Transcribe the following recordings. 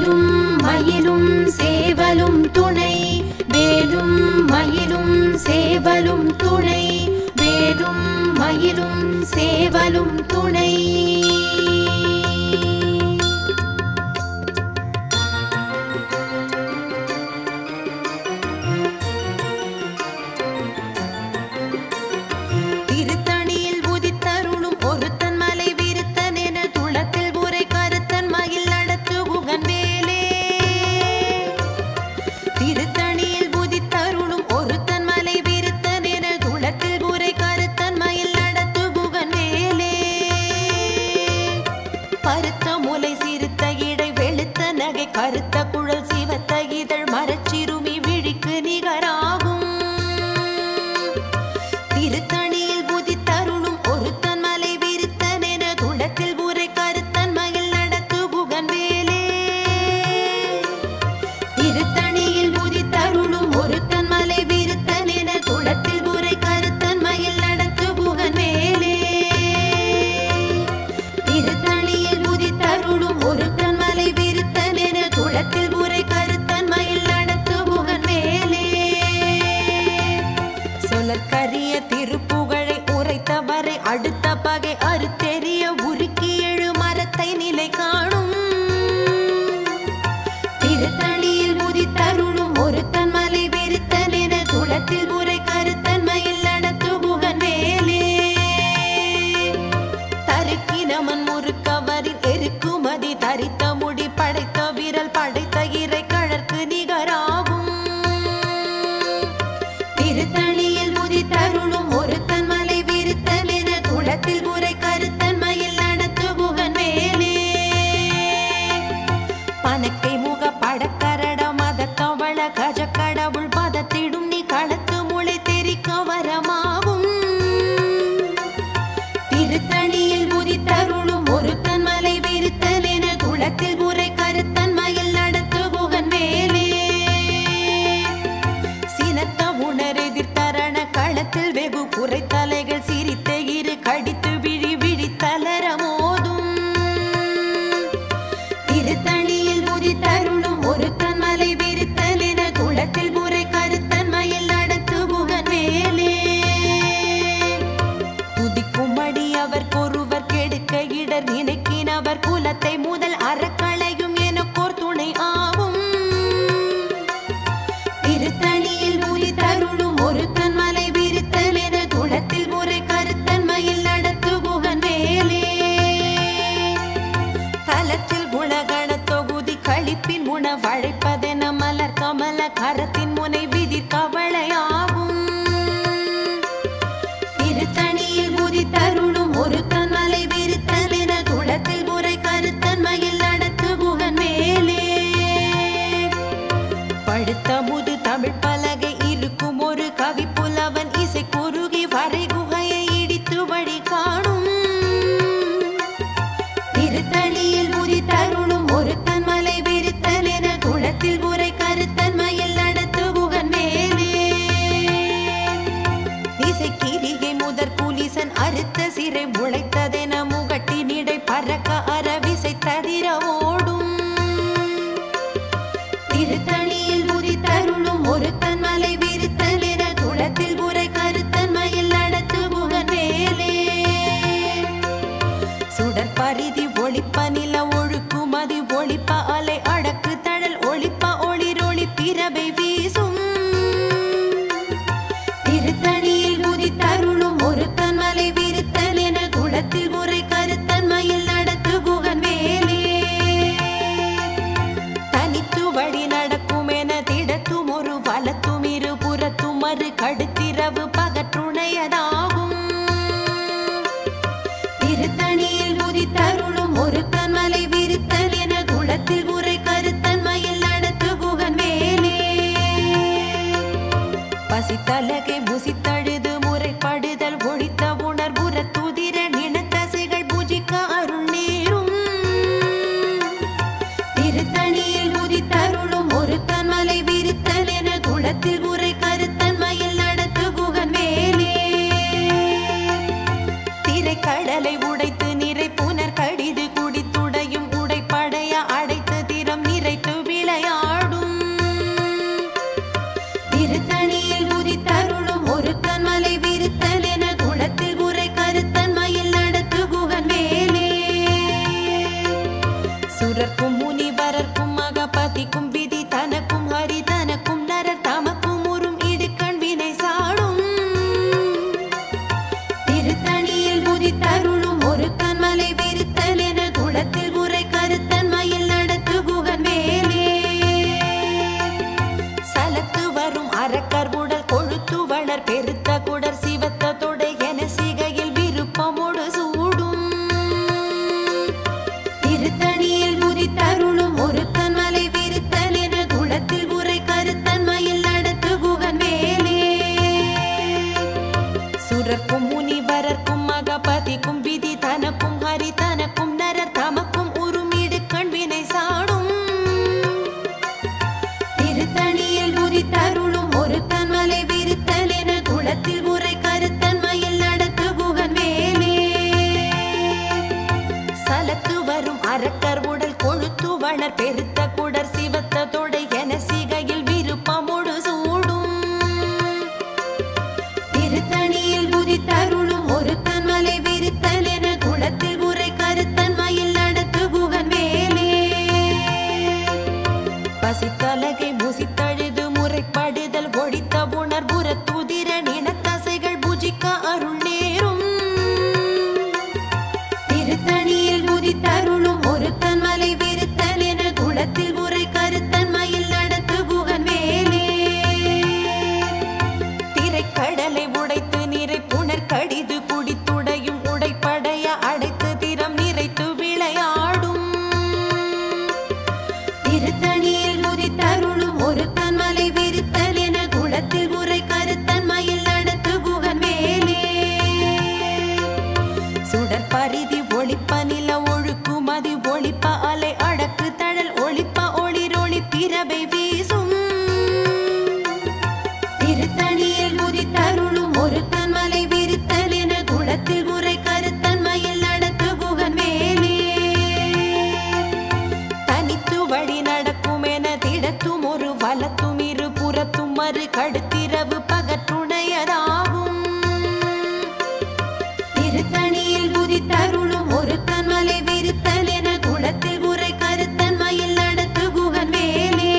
வேலும் மயிலும் சேவலும் துணை வேலும் மயிலும் சேவலும் துணை வேலும் மயிலும் சேவலும் துணை திருத்தணியில் உதித்தருளும் ஒருத்தன் மலை விருத்தன் என துளத்தில் உரை கருத்தன் மயில் நடத்து குகன் வேலே திருத்தணியில் உதித்தருளும் ஒருத்தன் மலை விருத்தன் என துளத்தில் உரை கருத்தன் மயில் நடத்து குகன் வேலே பருத்த முலை சிறுத்த இடை வெளுத்த நகை கருத்த குழல் சிவத்த இதழ் மரச்சிறுமி விழிக்கு நிகராகும் திருத்தணியில் புதித்தருளும் ஒருத்தன் மலை விருத்தன் என துளத்தில் உரை கருத்தன் மயில் நடத்து புகன் வேலே திருத்தணியில் புதித்தருளும் ஒருத்தன் மலை விருத்தன் என துளத்தில் உரை கருத்தன் மயில் நடத்து புகன் வேலே திருத்தணியில் புதித்தருளும் ஒருத்தன் மலை விருத்தன் என துளத்தில் உரை கருத்தன் மயில் நடத்து புகன் வேலே சொலற்கரிய திருப்புகழை உரைத்தவரை அடுத்த பகை அறுத்தெறிய உருக்கி எழு மரத்தை நிலை காணும் திருத்தணியில் முதித்தருளும் ஒருத்தன் மலை வெறுத்தன் என துளத்தில் உரை கருத்தன் மயில் நடத்து புகன் வேலே தருக்கினமன் முறுக்கவரின் எருக்குமதி தரித்த முடி படைத்த விரல் படைத்த இறை கழற்கு நிகராகும் திருத்தணியில் முதித்தருளும் ஒருத்தன் மலை விருத்தன் என குளத்தில் உரை கருத்தன் மயில் நடத்து புகன் வேலே பனக்கை முக படக்கரட மத கவள கஜ கடவுள் பதத்திடும் நீ களத்து முளை தெரிக்க வரமாகும் திருத்தணியில் முதித்தருளும் ஒருத்தன் மலை விருத்தன் என குளத்தில் உரை கருத்தன் மயில் நடத்து புகன் வேலே சினத்த உணரெதிர்த்தரண களத்தில் வெகு குறைத்தலைகள் சிரித்த இரு கடித்து விழி விழி தளர மோதும் திருத்தணியில் முதித்தருளும் ஒருத்தன் மலை விருத்தன் என குளத்தில் முறை கருத்தன் மயில் நடத்து புகன் வேலே துதிக்கும் அடி அவர் கொருவர் கெடுக்க இடர் நினைக்கினவர் குலத்தை முதல் அறக்களையும் எனக்கோர் துணை ஆகும் திருத்தணியில் மூலி தருளும் ஒருத்தன் மலை விருத்தன் என துளத்தில் முறை கருத்தன் மயில் நடத்து புகன் வேலே தலத்தில் குணகண தொகுதி கழிப்பின் உணவழைப்பதென மலர் கமல கரத்தின் முனை விதிர் கவளையாகும் திருத்தணியில் முதி தருளும் ஒருத்தன் மலை விருத்தன் என துளத்தில் முறை கருத்தன் மயில் நடத்து புகன் வேலே படுத்த முது தமிழ் பலகை இருக்கும் ஒரு கவி புலவன் இசை குறுகி வரை குகையை இடித்து வழி காணும் திருத்தணியில் முதி தருளும் ஒருத்தன் மலை விருத்தன் என குளத்தில் உரை கருத்தன் மயில் நடத்து புகன் பதிக்கும் விதி தனக்கும் ஹரி தனக்கும் நரர் தமக்கும் உறும் இடுக்கண் வினை சாடும் திருத்தணியில் முதித்தருளும் ஒரு கண்மலை விரித்தல் என குளத்தில் உரை கருத்தன்மையில் நடத்து குகன் வேலே சலத்து வரும் அரக்கர் உடல் கொழுத்து வளர் பெருத்த குடர் சிவத்த தொடை என சிகையில் விருப்பமோடு சூடும் திருத்தணியில் முதித்தருளும் ஒரு கண்மலை விரித்தல் என குளத்தில் உரை கருத்தன்மையில் நடத்து குகன் வேலே சுரர்க்கும் முனிவரர்க்கும் மகபதிக்கும் விதி தனக்கும் ஹரி தனக்கும் நரர் தமக்கும் உருமிடு கண்வினை சாடும் திருத்தணியில் முதித்தருளும் ஒரு கண்மலை விரித்தல் என குளத்தில் உரை கருத்தன்மையில் நடத்து குகன் வேலே சலத்து வரும் அரக்கர் உடல் கொழுத்து வளர் பெருத்த குடர் சிவத்த தொடை என சிகையில் விருப்பமோடு சூடும் திருத்தணியில் புதித்தருளும் ஒரு கண்மலை விரித்தல் என குளத்தில் உரை கருத்தன்மையில் நடத்து குகன் வேலே பசித்தலகை முசித்தழுது முறைப்படுதல் ஒழித்த உணர்வுற துதிர நினத்தசைகள் புஜிக்க அருள் நேரும் திருத்தணியில் முதித்தருளும் ஒரு கண்மலை விரித்தல் என குளத்தில் உரை கருத்தன்மையில் நடத்து குகன் வேலே திரைக்கடலை உடைத்து நிறை புனர் கடிது குடித்துடையும் உடைப்படைய அடைத்து திறம் நிறைத்து விளையாடும் திருத்தணியில் முதித்தருளும் ஒரு கண்மலை விரித்தல் என குளத்தில் உரை கருத்தன்மையில் நடத்து குகன் வேலே சுடர் பரிதி ஒளிப்ப நில ஒழுக்குமதி ஒளிப்ப அலை அடக்கு தழல் ஒளிப்ப ஒளிரொளி பிறவை வீசும் திருத்தணியில் முதித்தருளும் ஒரு கண்மலை விரித்தல் என குளத்தில் உரை கருத்தன்மையில் நடத்து குகன் வேலே தனித்து வழி நடக்கும் என திடத்தும் ஒரு வலத்தும் இரு புறத்தும் மறு கடுத்திரவு பகற்றுடையதாகும் திருத்தணியில் புதித்தருளும் ஒரு கண்மலை விரித்தல் என குளத்தில் உரை கருத்தன்மையில் நடத்து குகன் வேலே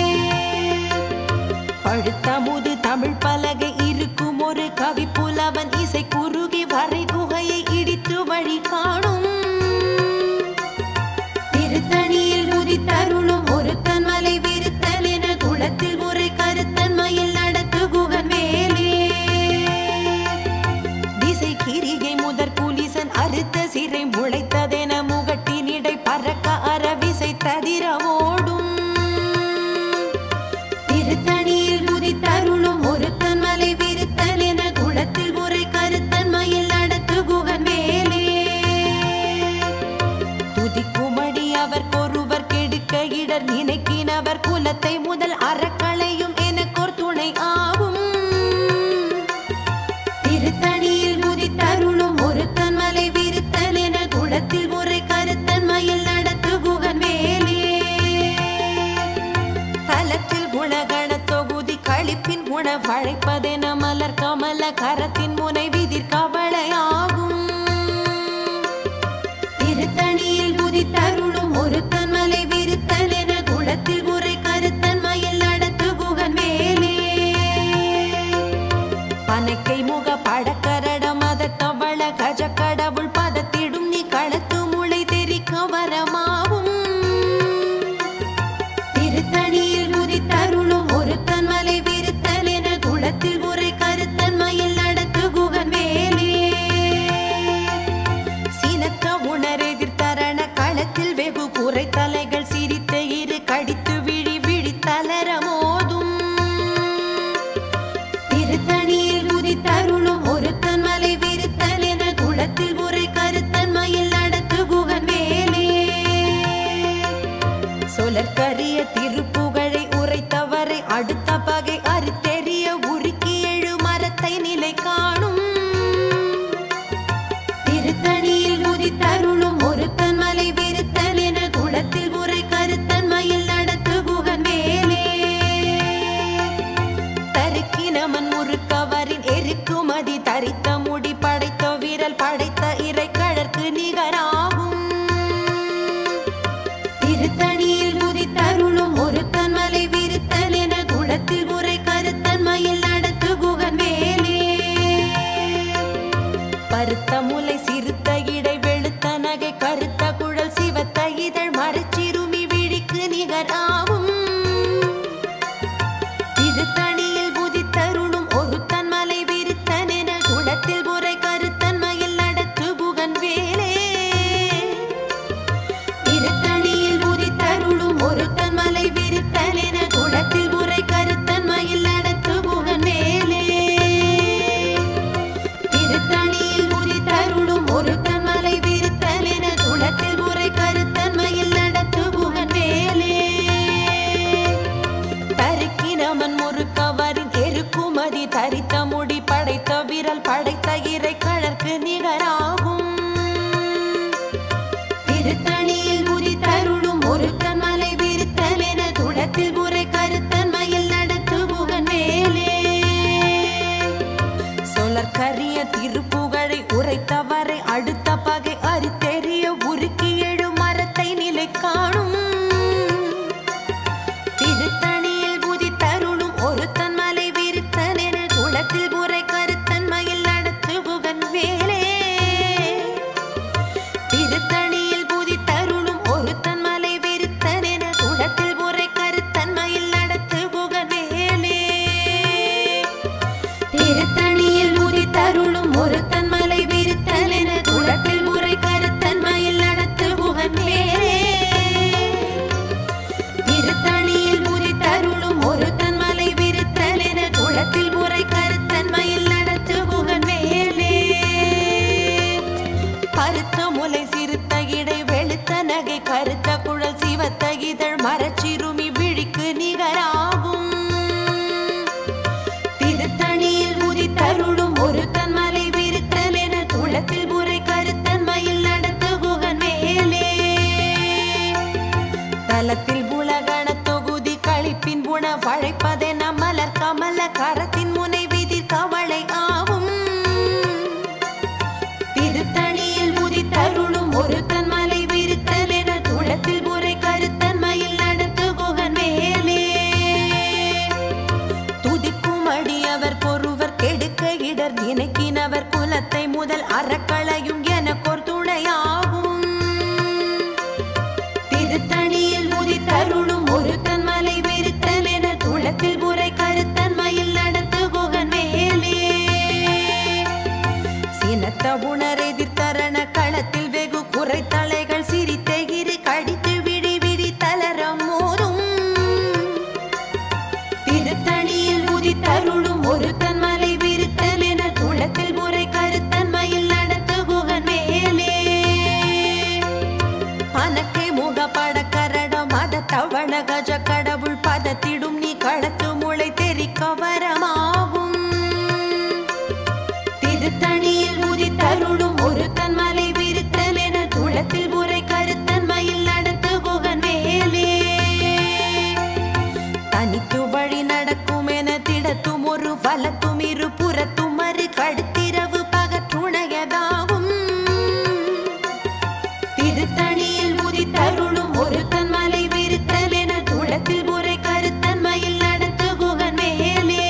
பழுத்தமுது தமிழ் பலகை இருக்கும் ஒரு கவி புலவன் இசை குறுகி வரை குகையை இடித்து வழி காணும் திருத்தணியில் முதித்தருளும் ஒரு கண்மலை விரித்தல் என குளத்தில் உரை கருத்தன்மையில் நடத்து குகன் வேலே திசை கிரிகை முதற் புலிசன் அறுத்த சிறை முளைத்ததென முகட்டினிடை பறக்க அறவிசை ததிர ஓடும் திருத்தணியில் முதித்தருளும் ஒரு கண்மலை விரித்தல் என குளத்தில் உரை கருத்தன்மையில் நடத்து குகன் வேலே துதிக்குமடி அவர் கொருவர் கெடுக்க இடர் நினைக்கினவர் குலத்தை முதல் அறக்களையும் எனக்கோர் துணை ஆகும் திருத்தணியில் முதித்தருளும் ஒரு கண்மலை விரித்தல் என குளத்தில் உரை கருத்தன்மையில் நடத்து குகன் வேலே தலத்தில் குணகண தொகுதி கழிப்பின் குண வழைப்பதென மலர் கமல கரத்தின் முனை விதிர் கவலையாகும் திருத்தணியில் புதித்தருளும் ஒரு கண்மலை விரித்தல் என குளத்தில் உரை கருத்தன்மையில் நடத்து குகன் வேலே பனைக்கை முக படக்கரட மத தவள கஜ கடவுள் பதத்திடும் நீ களத்து முளை தெரிக்க வரமாவும் திருத்தணியில் முதித்தருளும் ஒரு கண்மலை விரித்தல் என குளத்தில் உரை கருத்தன்மையில் நடத்து குகன் வேலே சீனத்த உணரெதிர்த்தரண களத்தில் வெகு குறை தலைகள் சிரித்த இரு கடித்து விழி விழி தளர மோதும் திருத்தணியில் முதித்தருளும் ஒரு கண்மலை விரித்தல் என குளத்தில் உரை கருத்தன்மையில் நடத்து குகன் வேலே சொலற்கரிய திருப்புகழை உரைத்தவரை அடுத்த பகை அறுத்தெறிய உருக்கி எழு மரத்தை நிலை காணும் திருத்தணியில் முதித்தருளும் ஒரு கண்மலை விரித்தல் என குளத்தில் உரை கருத்தன்மையில் நடத்து குகன் வேலே தருக்கினமன் முறுக்கவரின் எருக்குமதி தரித்த முடி படைத்த விரல் படைத்த இறை கழற்கு நிகராகும் திருத்தணியில் முதித்தருளும் ஒரு நிகராகும் திருத்தணியில் புதித்தருளும் ஒருத்தன் மலை விருத்தன் என குளத்தில் புரை கருத்தன்மையில் நடத்து புகன் வேலே திருத்தணியில் புதித்தருளும் ஒருத்தன் மலை விருத்தன் என குளத்தில் புரை கருத்தன்மையில் நடத்து புகன் வேலே திருத்தணியில் புதித்தருளும் ஒருத்தன் மலை விருத்தன் என குளத்தில் புரை கருத்தன்மையில் நடத்து புகன் வேலே தருக்கினமன் முறுக்கவரின் எருக்குமதி தரித்த முடி படைத்த விரல் படைத்த இறை கழற்கு நிகராகும் திருத்தணியில் புதி தருளும் ஒருத்தன் மலை விருத்தல் என குடத்தில் புரை கருத்தன்மையில் நடத்து புகன் மேலே சொலற்கரிய திருப்புகழை உரைத்தவரை அடுத்த பகை அறுத்தெறிய உருக்கி எழு மரத்தை நிலை காணும் திருத்தணியில் புதித்தருளும் ஒருத்தன் மலை விருத்தன் என குளத்தில் புரை கருத்தன்மையில் நடத்து புகன் வேலே திருத்தணியில் புதித்தருளும் ஒருத்தன் மலை விருத்தன் என குளத்தில் புரை கருத்தன்மையில் நடத்து புகன் வேலே திருத்தணியில் உதித்தருளும் ஒருத்தன் மலை விருத்தல் என குளத்தில் முறை கருத்தன்மையில் நடத்து புகன் மேலே திருத்தணியில் உதித்தருளும் ஒருத்தன் மலை விருத்தல் என குளத்தில் முறை கருத்தன்மையில் நடத்து புகன் மேலே பருத்த முலை சிறுத்த இடை வெளுத்த நகை கருத்த குழல் சிவத்த இதழ் மரச்சிறுமி விழிக்கு நிகராகும் திருத்தணியில் உதித்தருளும் ஒருத்தன் மலை விருத்தல் என குளத்தில் புரை கருத்தன்மையில் நடத்து குகன் மேலே தலத்தில் புலகண தொகுதி கழிப்பின் புன வழைப்பதென மலர் கமல கரத்தின் முனை விதிர் கவளை ஆகும் திருத்தணியில் உதித்தருளும் ஒருத்தன் மலை விருத்தல் என குளத்தில் புரை கருத்தன்மையில் நடத்து குகன் மேலே துதிக்கும் அடியவர் பொறுவர் கெடுக்க இடர் நினைக்கினவர் குலத்தை முதல் அறக்களையும் எனக்கொரு துணையாகும் திருத்தணியில் முதித்தருளும் ஒருத்தன் மலை விருத்தல் என குளத்தில் புரை கருத்தன்மையில் நடத்து குகன் மேலே சினத்த உணர் எதிர்த்தரண களத்தில் வெகு குறைத்தலைகள் சிரித்தெகிரி கடித்து விடி விடி தளரம் மோதும் திருத்தணியில் உதித்தருளும் ஒருத்தன் மலை விருத்தல் என குளத்தில் முறை கருத்தன்மையில் நடத்து குகன் மேலே அனக்கை முகப்பட கரடம் மத தவண கஜ கடவுள் பதத்திடும் நீ களத்து முளை தெரிக்க வரமாகும் திருத்தணியில் உதித்தருளும் ஒருத்தன் மலை விருத்தல் என குளத்தில் முறை கருத்தன்மையில் நடத்து குகன் மேலே தனித்து வழி நடக்கும் என திடத்தும் ஒரு வலத்தும் இரு புறத்தும் மறு கடுத்திரவு பகற்றுணையதாகும் திருத்தணியில் உதித்தருளும் ஒருத்தன் மலை விருத்தல் என குளத்தில் முறை கருத்தன்மையில் நடத்து குகன் மேலே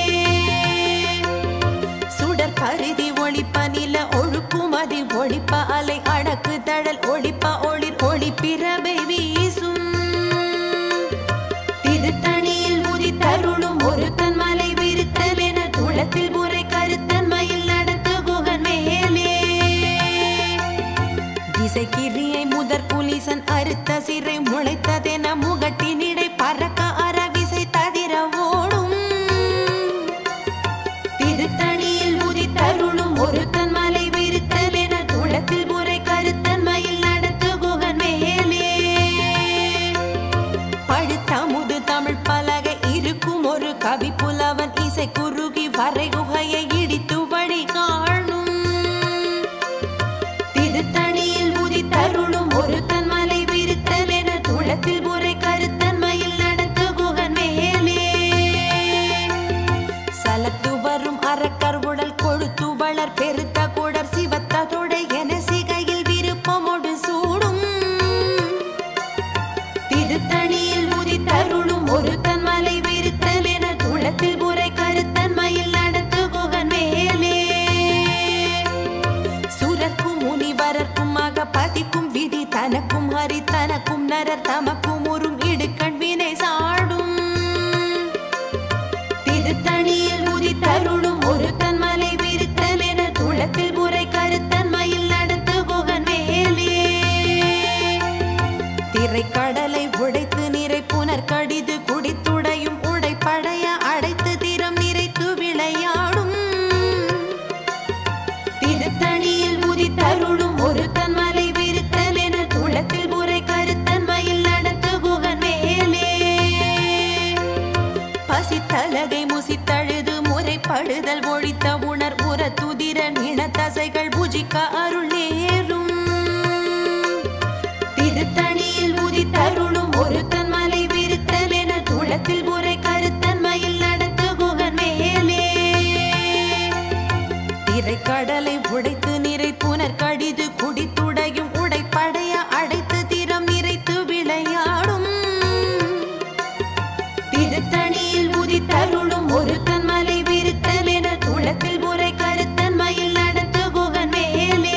சுடர் பரிதி ஒளிப்ப நில ஒழுக்குமதி ஒளிப்ப அலை அடக்கு தழல் ஒளிப்ப ஒளிர் ஒளிப்பிரபை வீசும் திருத்தணியில் உதித்தருளும் ஒருத்தன் மலை விருத்தல் என குளத்தில் முறை கருத்தன்மையில் நடத்து குகன் மேலே திசைக்கிரியை முதற் புலிசன் அறுத்த சிறை முளைத்ததென முகட்டினிடை பறக்க அறவிசை ததிர ஓடும் திருத்தணியில் உதித்தருளும் ஒருத்தன் மலை விருத்தல் என குளத்தில் முறை கருத்தன்மையில் நடத்து குகன் மேலே பழுத்தமுது தமிழ் பலகை இருக்கும் ஒரு கவி புலவன் இசை குறுகி வரை குகையை இடித்து வழி காணும் திருத்தணியில் உதித்தருளும் ஒருத்தன் மலை விருத்தல் என குளத்தில் முறை கருத்தன்மையில் நடத்து குகன் மேலே சலத்து வரும் அறக்கர் உடல் கொழுத்து வளர் பெருத்த குடர் சிவத்த தொடை என சிகையில் விருப்பமோடு சூடும் திருத்தணியில் உதித்தருளும் ஒருத்தன் மலை விருத்தல் என குளத்தில் முறை கருத்தன்மையில் நடத்து குகன் மேலே சுரர்க்கும் முனிவரர்க்கும் மக பதிக்கும் விதி தனக்கும் ஹரி தனக்கும் நரர் தமக்கும் உறும் இடுக்கண் வினை புனர் கடிது குடித்துடையும் உடைப்படைய அடைத்து திறம் நிறைத்து விளையாடும் திருத்தணியில் உதித்தருளும் ஒரு தன்மலை விருத்தன் என துளத்தில் முறை கருத்தன்மையில் நடத்து குகன் மேலே பசித்தலகை முசித்தழுது முறைப்படுதல் ஒழித்த உணர் உர துதிர நினத்தசைகள் புஜிக்க அருள் நேரும் திருத்தணியில் உதித்தருளும் ஒரு தன்மலை விருத்தல் என துளத்தில் முறை கருத்தன்மையில் நடத்து குகன் மேலே திரைக்கடலை உடைத்து நிறை புனர் கடிது குடித்துடையும் உடைப்படைய அடைத்து திறம் நிறைத்து விளையாடும் திருத்தணியில் உதித்தருளும் ஒரு தன்மலை விருத்தல் என துளத்தில் முறை கருத்தன்மையில் நடத்து குகன் மேலே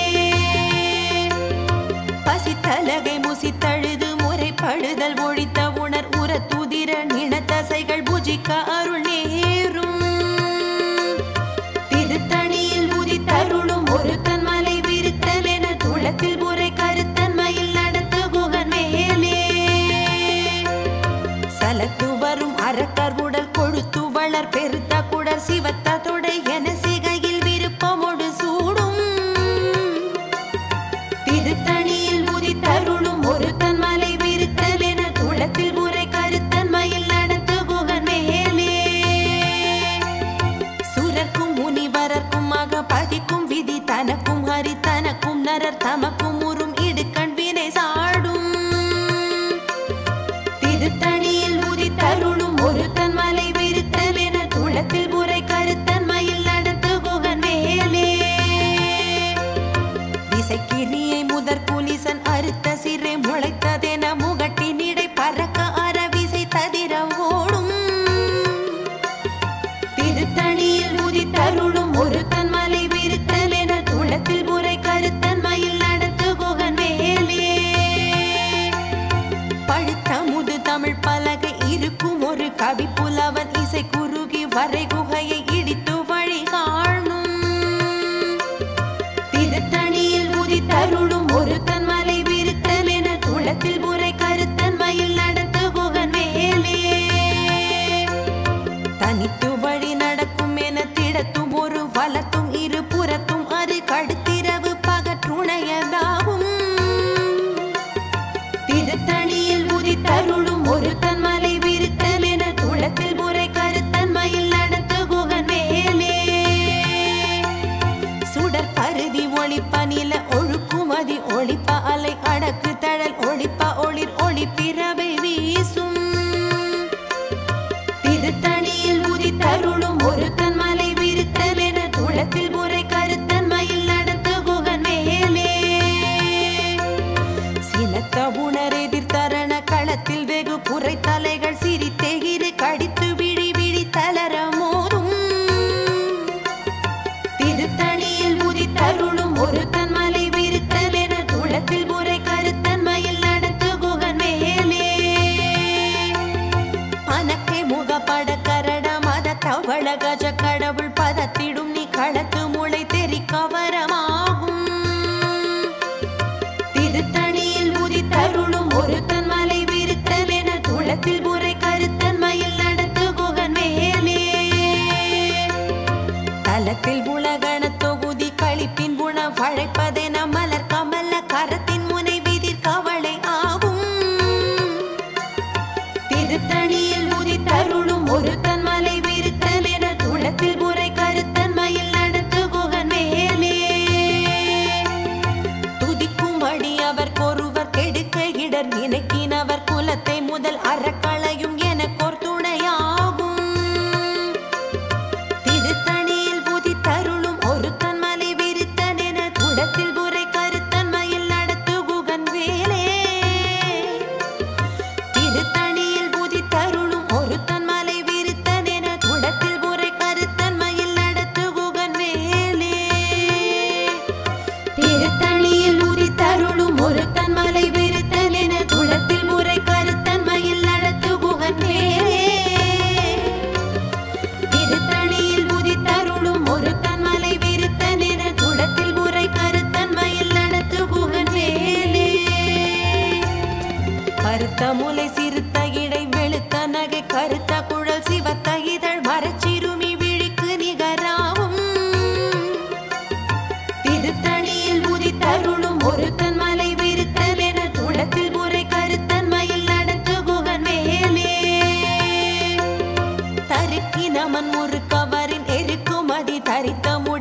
பசித்தலகை முசித்தழுது முறைப்படுதல் ஒழித்த உணர் உர துதிர நினத்தசைகள் புஜிக்க அருள் நேரும் திருத்தணியில் உதித்தருளும் ஒரு தன்மலை விருத்தல் என துளத்தில் முறை கருத்தன்மையில் நடத்து குகன் மேலே சலத்து வரும் அரக்கர் உடல் கொழுத்து வளர் பெருத்த குடர் சிவத்த தொடை என சிகையில் விருப்பமொடு சூடும் திருத்தணியில் உதித்தருளும் ஒரு தன்மலை விருத்தல் என துளத்தில் முறை கருத்தன்மையில் நடத்து குகன் மேலே சுரர்க்கும் முனிவரர்க்கும் அகபதிக்கும் விதி தனக்கும் ஹரி தனக்கும் நரர் தமக்கும் உறும் இடுக்கண் வினை சாடும் திருத்தணியில் உதித்தருளும் ஒரு தன்மலை விருத்தல் என துளத்தில் முறை கருத்தன்மையில் நடத்து குகன் மேலே திசைக்கிரியை முதற் புலிசன் அறுத்த சிறை முளைத்ததென முகட்டினிடை பறக்க அறவிசை ததிர ஓடும் திருத்தணியில் உதித்தருளும் ஒரு தன்மலை விருத்தல் என துளத்தில் முறை கருத்தன்மையில் நடத்து குகன் மேலே பழுத்த முது தமிழ் பலகை இருக்கும் ஒரு கவி புலவன் இசை குறுகி வரை குகையை இடித்து வழி காணும் திருத்தணியில் உதித்தருளும் ஒரு தன்மலை விருத்தல் என துளத்தில் முறை கருத்தன்மையில் நடத்து குகன் மேலே தனித்து வழி நடக்கும் என திடத்தும் ஒரு வலத்தும் இரு புறத்தும் அது கடுத்திரவு பகற்றுணையதாகும் திருத்தணியில் உதித்தருளும் ஒரு தன்மலை விருத்தல் என துளத்தில் முறை கருத்தன்மையில் நடத்து குகன் மேலே சுடர் பருதி ஒளிப்ப நில ஒழுக்குமதி ஒளிப்ப அலை அடக்கு தழல் ஒளிப்ப ஒளிர் ஒளிப்பிறவை வீசும் திருத்தணியில் உதித்தருளும் ஒரு தன்மலை விருத்தல் என துளத்தில் முறை கருத்தன்மையில் நடத்து குகன் மேலே சினத்த உணரெதிர்த்தரண களத்தில் வெகு புரை தலைகள் சிரித்தெகிரு கடித்து விழி விழி தளர மோதும் திருத்தணியில் உதித்தருளும் ஒரு தன்மலை விருத்தல் என துளத்தில் முறை கருத்தன்மையில் நடத்து குகன் மேலே அனக்கை முகப்பட கரட மத தவள கஜ கடவுள் பதத்திடும் நீ களத்து முளை தெரி கவரமாகும் திருத்தணியில் உதித்தருளும் ஒரு தன்மலை விருத்தல் என துளத்தில் முறை கருத்தன்மையில் நடத்து குகன் மேலே தலத்தில் உலகண தொகுதி கழிப்பின் குண வழைப்பதென மலர் கமல கரத்தின் முனை விதிர் கவளை ஆகும் திருத்தணியில் உதித்தருளும் ஒரு தன்மலை விருத்தல் என துளத்தில் முறை கருத்தன்மையில் நடத்து குகன் மேலே துதிக்கும் அடி அவர் கொருவர் கெடுக்க இடர் நினைக்கினவர் குலத்தை முதல் அறக்களையும் எனக்கோர் துணையாகும் திருத்தணியில் உதித்தருளும் ஒரு தன்மலை விருத்தன் என துடத்தில் முறை கருத்தன்மையில் நடத்து குகன் வேலே திருத்தணியில் உதித்தருளும் ஒரு தன்மலை விருத்தன் யமன் முறுக்கவரின் எருக்குமதி தரித்த